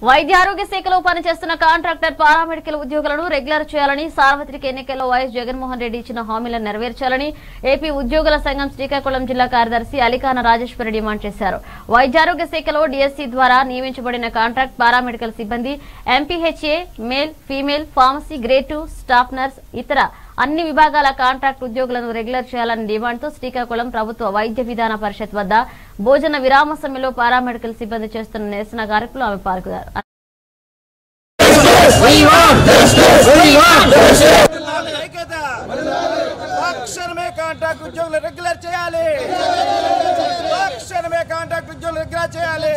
వైద్య ఆరోగ్య శాఖలో పనిచేస్తున్న కాంట్రాక్టర్ పారామెడికల్ ఉద్యోగులను రెగ్యులర్ చేయాలని సార్వత్రిక ఎన్నికల్లో వైఎస్ జగన్మోహన్ రెడ్డి ఇచ్చిన హామీలను నెరవేర్చాలని ఏపీ ఉద్యోగుల సంఘం శ్రీకాకుళం జిల్లా కార్యదర్శి అలికాన రాజేశ్వరి డిమాండ్ చేశారు వైద్య ఆరోగ్య శాఖలో డిఎస్సీ ద్వారా నియమించబడిన కాంట్రాక్ట్ పారామెడికల్ సిబ్బంది MPHA male female pharmacy grade two staff nurse ఇతర అన్ని విభాగాల కాంట్రాక్ట్ ఉద్యోగులను రెగ్యులర్ చేయాలని డిమాండ్తో శ్రీకాకుళం ప్రభుత్వ వైద్య విధాన పరిషత్ వద్ద భోజన విరామ సమయంలో పారామెడికల్ సిబ్బంది చేస్తున్న నిరసన కార్యక్రమంలో ఆమె పాల్గొన్నారు ఐక్యత తక్షణమే కాంట్రాక్ట్ ఉద్యోగులు రెగ్యులర్ చేయాలి తక్షణమే కాంట్రాక్ట్ ఉద్యోగులు రెగ్యులర్ చేయాలి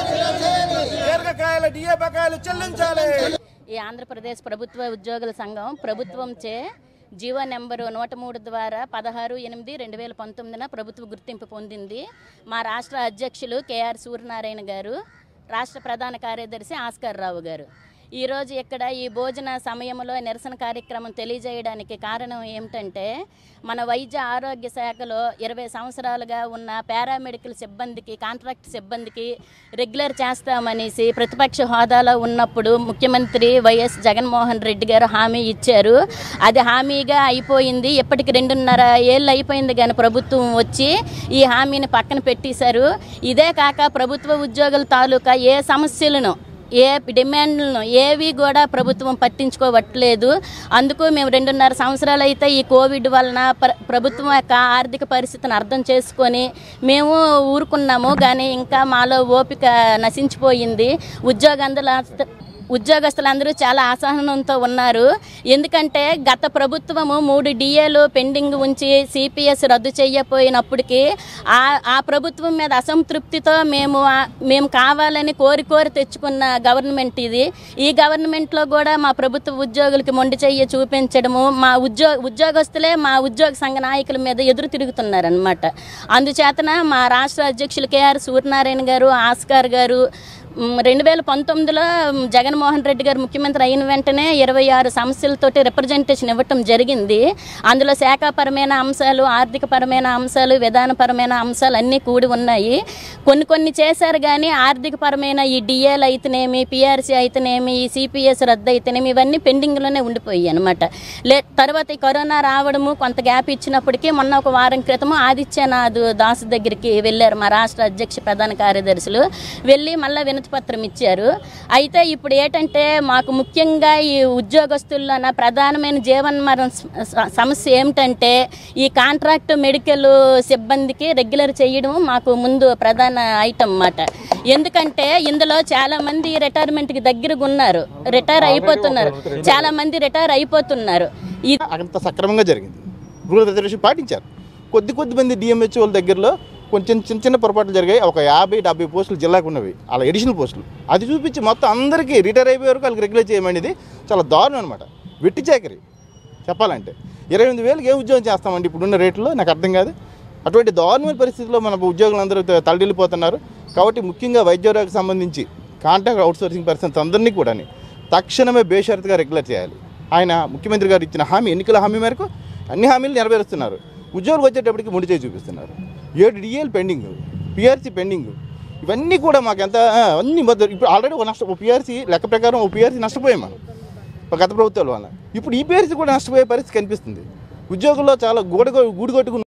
దీర్ఘకాయలు డిఏ బకాయిలు చెల్లించాలి ఈ ఆంధ్రప్రదేశ్ ప్రభుత్వ ఉద్యోగుల సంఘం ప్రభుత్వంచే జీవో నెంబరు నూట మూడు ద్వారా పదహారు ఎనిమిది రెండు వేల పంతొమ్మిదిన ప్రభుత్వ గుర్తింపు పొందింది మా రాష్ట్ర అధ్యక్షులు కేఆర్ సూర్యనారాయణ గారు రాష్ట్ర ప్రధాన కార్యదర్శి ఆస్కర్ రావు గారు ఈరోజు ఇక్కడ ఈ భోజన సమయంలో నిరసన కార్యక్రమం తెలియజేయడానికి కారణం ఏమిటంటే మన వైద్య ఆరోగ్య శాఖలో ఇరవై సంవత్సరాలుగా ఉన్న పారామెడికల్ సిబ్బందికి కాంట్రాక్ట్ సిబ్బందికి రెగ్యులర్ చేస్తామనేసి ప్రతిపక్ష హోదాలో ఉన్నప్పుడు ముఖ్యమంత్రి వైఎస్ జగన్మోహన్ రెడ్డి గారు హామీ ఇచ్చారు అది హామీగా అయిపోయింది ఇప్పటికి రెండున్నర ఏళ్ళు అయిపోయింది కానీ ప్రభుత్వం వచ్చి ఈ హామీని పక్కన పెట్టేశారు ఇదే కాక ప్రభుత్వ ఉద్యోగుల తాలూకా ఏ సమస్యలను ఏ డిమాండ్లను ఏవి కూడా ప్రభుత్వం పట్టించుకోవట్లేదు అందుకు మేము రెండున్నర సంవత్సరాలు అయితే ఈ కోవిడ్ వలన ప్ర- ప్రభుత్వం యొక్క ఆర్థిక పరిస్థితిని అర్థం చేసుకొని మేము ఊరుకున్నాము కానీ ఇంకా మాలో ఓపిక నశించిపోయింది ఉద్యోగందుల ఉద్యోగస్తులందరూ చాలా అసహనంతో ఉన్నారు ఎందుకంటే గత ప్రభుత్వము మూడు డిఏలు పెండింగ్ ఉంచి సిపిఎస్ రద్దు చేయకపోయినప్పటికీ ఆ ఆ ప్రభుత్వం మీద అసంతృప్తితో మేము ఆ- మేము కావాలని కోరి కోరి తెచ్చుకున్న గవర్నమెంట్ ఇది ఈ గవర్నమెంట్లో కూడా మా ప్రభుత్వ ఉద్యోగులకి మొండి చెయ్యి చూపించడము మా ఉద్యో ఉద్యోగస్తులే మా ఉద్యోగ సంఘ నాయకుల మీద ఎదురు తిరుగుతున్నారనమాట అందుచేతన మా రాష్ట్ర అధ్యక్షులు కేఆర్ సూర్యనారాయణ గారు ఆస్కార్ గారు మ్, రెండు వేల పంతొమ్మిదిలో మ్, జగన్మోహన్ రెడ్డి గారు ముఖ్యమంత్రి అయిన వెంటనే ఇరవై ఆరు సమస్యలతోటి రిప్రజెంటేషన్ ఇవ్వటం జరిగింది అందులో శాఖాపరమైన అంశాలు ఆర్థికపరమైన అంశాలు విధానపరమైన అంశాలు అన్నీ కూడి ఉన్నాయి కొన్ని కొన్ని చేశారు కానీ ఆర్థికపరమైన ఈ డిఏలు అయితేనేమి పిఆర్సీ అయితేనేమి ఈ సిపిఎస్ రద్దు అయితేనేమి ఇవన్నీ పెండింగ్లోనే ఉండిపోయాయి అనమాట లే తర్వాత ఈ కరోనా రావడము కొంత గ్యాప్ ఇచ్చినప్పటికీ మొన్న ఒక వారం క్రితము ఆదిత్యనాథ్ దాస్ దగ్గరికి వెళ్ళారు మా రాష్ట్ర అధ్యక్ష ప్రధాన కార్యదర్శులు వెళ్ళి మళ్ళీ వినతి పత్రం ఇచ్చారు అయితే ఇప్పుడు ఏంటంటే మాకు ముఖ్యంగా ఈ ఉద్యోగస్తుల్లో ప్రధానమైన జీవనమరణ స- సమస్య ఏమిటంటే ఈ కాంట్రాక్ట్ మెడికల్ సిబ్బందికి రెగ్యులర్ చేయడం మాకు ముందు ప్రధాన ఐటమ్ అన్నమాట ఎందుకంటే ఇందులో చాలా మంది రిటైర్మెంట్కి దగ్గరగా ఉన్నారు రిటైర్ అయిపోతున్నారు చాలా మంది రిటైర్ అయిపోతున్నారు ఇది అంత సక్రమంగా జరిగింది రూరల్ రిజర్వేషన్ పాటించారు కొద్ది కొద్ది మంది డిఎంహెచ్ వాళ్ళ దగ్గరలో కొంచెం చిన్న చిన్న పొరపాట్లు జరిగాయి ఒక యాభై డెబ్బై పోస్టులు జిల్లాకు ఉన్నవి అలా ఎడిషనల్ పోస్టులు అది చూపించి మొత్తం అందరికీ రిటైర్ అయిపోయే వరకు వాళ్ళకి రెగ్యులేట్ చేయమనేది చాలా దారుణం అనమాట వెట్టి చాకరీ చెప్పాలంటే ఇరవై ఎనిమిది వేలకు ఏ ఉద్యోగం చేస్తామండి ఇప్పుడున్న రేట్లో నాకు అర్థం కాదు అటువంటి దారుణమైన పరిస్థితిలో మన ఉద్యోగులందరూ త- తలడిల్లిపోతున్నారు కాబట్టి ముఖ్యంగా వైద్యోరానికి సంబంధించి కాంట్రాక్ట్ అవుట్సోర్సింగ్ పర్సన్స్ అందరినీ కూడా తక్షణమే బేషరతుగా రెగ్యులర్ చేయాలి ఆయన ముఖ్యమంత్రి గారు ఇచ్చిన హామీ ఎన్నికల హామీ మేరకు అన్ని హామీలు నెరవేరుస్తున్నారు ఉద్యోగులు వచ్చేటప్పటికి ముడి చేయి చూపిస్తున్నారు ఏడు డిఏలు పెండింగ్ పిఆర్సీ పెండింగ్ ఇవన్నీ కూడా మాకు ఎంత ఆ, అన్ని మొత్తం ఇప్పుడు ఆల్రెడీ ఒక నష్ట పిఆర్సీ లెక్క ప్రకారం ఒక పిఆర్సీ నష్టపోయాం మనం గత ప్రభుత్వాల వల్ల ఇప్పుడు ఈ పిఆర్సీ కూడా నష్టపోయే పరిస్థితి కనిపిస్తుంది ఉద్యోగుల్లో చాలా గూడ గూడు కొట్టుకుని